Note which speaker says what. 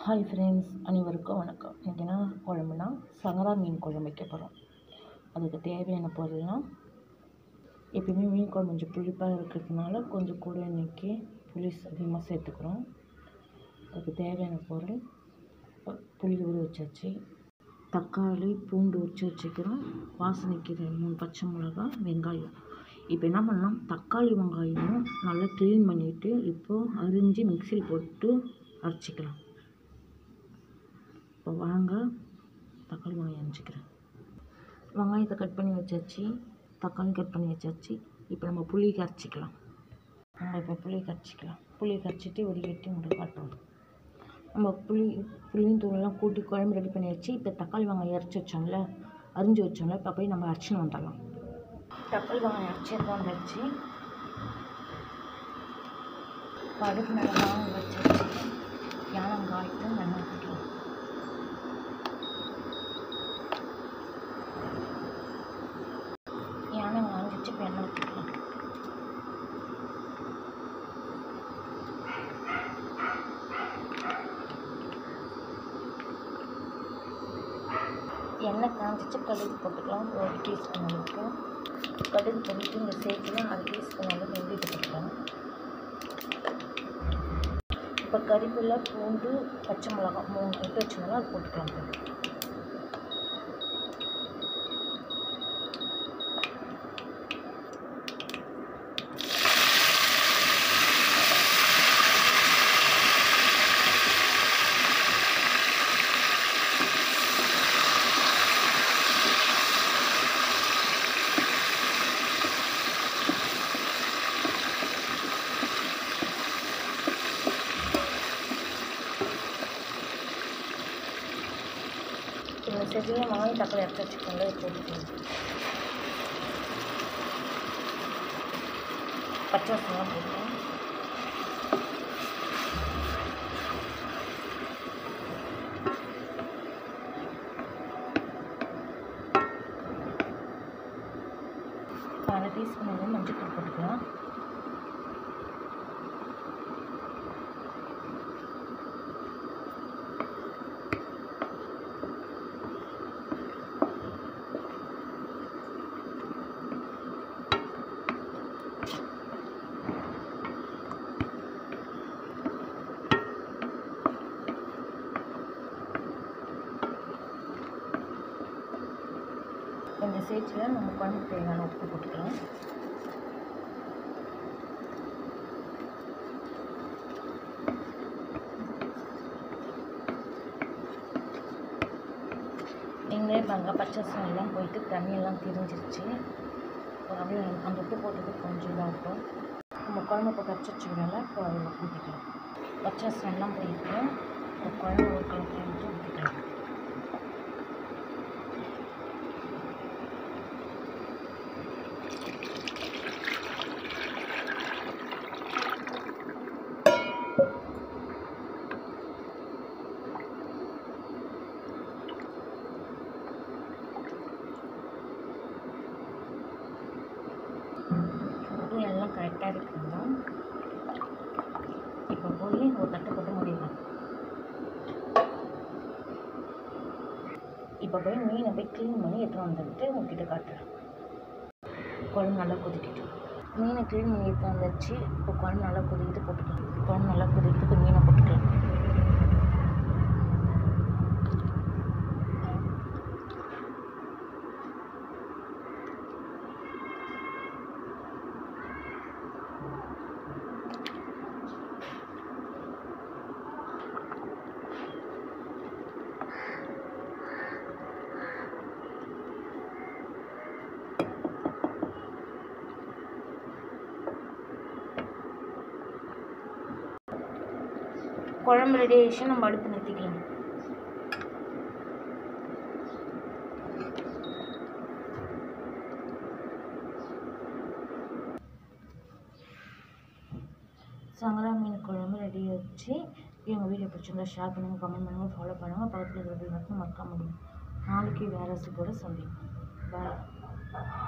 Speaker 1: Hi friends அனைவருக்கும் வணக்கம் இன்றைக்கி என்ன குழம்புனா சங்கரா மீன் குழம்பு வைக்க போகிறோம் அதுக்கு தேவையான பொருள்லாம் எப்பயுமே மீன் குழம்பு கொஞ்சம் புளிப்பாக இருக்கிறதுனால கொஞ்சம் கூட இன்றைக்கி புளி அதிகமாக சேர்த்துக்கிறோம் அதுக்கு தேவையான பொருள் ப- புளி ஊற வச்சாச்சு தக்காளி பூண்டு உரிச்சு வச்சுக்கிறோம் வாசனைக்கு ரெண்டு மூணு பச்சை மிளகா வெங்காயம் இப்போ என்ன பண்ணலாம் தக்காளி வெங்காயமும் நல்லா க்ளீன் பண்ணிவிட்டு இப்போது அரிஞ்சு மிக்சியில் போட்டு அரைச்சிக்கலாம் இப்போ வாங்க தக்காளி வெங்காயம் அரைச்சிக்கிறேன் வெங்காயத்தை கட் பண்ணி வச்சாச்சு தக்காளி கட் பண்ணி வச்சாச்சு இப்போ நம்ம புளி கரைச்சிக்கலாம் நம்ம இப்போ புளி கரைச்சிக்கலாம் புளி கரைச்சிட்டு வடிகட்டி உங்களுக்கு காட்டுறோம் நம்ம புளி புளியும் தூளெல்லாம் கூட்டி குழம்பு ரெடி பண்ணி வச்சு இப்போ தக்காளி வெங்காயம் அரைச்சி வச்சோம்ல அரிஞ்சு வச்சோம்ல இப்போ போய் நம்ம அரைச்சின்னு வந்துடலாம் தக்காளி வெங்காயம் அரைச்சி எடுத்து வந்தாச்சு படுப்பு நல்லா வச்சு யானம் காய்த்து நல்லா ஊற்றிக்கலாம் யானம் காய்ஞ்சிச்சு இப்போ எண்ணெய் ஊற்றிக்கலாம் எண்ணெய் காய்ஞ்சிச்சு கடுகு போட்டுக்கலாம் ஒரு டீஸ்பூன் அளவுக்கு கடுகு போட்டுட்டு இந்த சேர்த்துல அரை டீஸ்பூன் அளவு வெந்தயத்தை போட்டுக்கலாம் இப்போ கறிவேப்பிலை பூண்டு பச்சை மிளகாய் மூணு எடுத்து வச்சோம்னா அது போட்டுக்கலாம் இப்போ. இந்த செடியை வாங்கி தக்காளி அரைச்சி வச்சுக்கோங்க போட்டுக்கலாம் பச்சை வாசலாம் போட்டுக்கலாம் அரை டீஸ்பூன் வந்து மஞ்சள் தூள் போட்டுக்கலாம் இந்த ஸ்டேஜில் நம்ம குழம்புக்கு தேவையான உப்பு போட்டுக்கலாம் நீங்களே பாருங்க பச்சை எல்லாம் போயிட்டு தண்ணியெல்லாம் திரிஞ்சிருச்சு இப்போ அப்படியே அந்த உப்பு போட்டது கொஞ்சம் இதாக இருக்கும் நம்ம குழம்பு இப்போ கரைச்சி வச்சுக்கிறனால இப்போ அதில் ஊற்றிக்கலாம் பச்சை எல்லாம் போயிட்டு இப்போ குழம்பு ஒரு கலத்தில் விட்டு ஊற்றிக்கலாம் உப்பு எல்லாம் கரெக்டாக இருக்குங்களா இப்போ போய் ஒரு தட்டு போட்டு முடியலாம் இப்போ போய் மீனை போய் க்ளீன் பண்ணி எடுத்துகிட்டு வந்துட்டு உங்ககிட்ட காட்டுறேன் குழம்பு நல்லா கொதிக்கிட்டு மீனை க்ளீன் பண்ணி எடுத்து வந்துச்சு இப்போ குழம்பு நல்லா கொதிக்கிட்டு போட்டுக்கலாம் குழம்பு நல்லா கொதிக்கிட்டு இப்போ மீனை போட்டுக்கலாம் குழம்பு ரெடி ஆயிடுச்சு நம்ம அடுப்பு நிறுத்திக்கலாம் சங்கரா மீன் குழம்பு ரெடி ஆச்சு எங்கள் வீடியோ பிடிச்சிருந்தா ஷேர் பண்ணுங்கள் கமெண்ட் பண்ணுங்கள் ஃபாலோ பண்ணுங்கள் பக்கத்தில் இருக்கிற மட்டும் மறக்காம முடியும் நாளைக்கு வேறு ரெசிபியோட சந்திப்போம் பாய்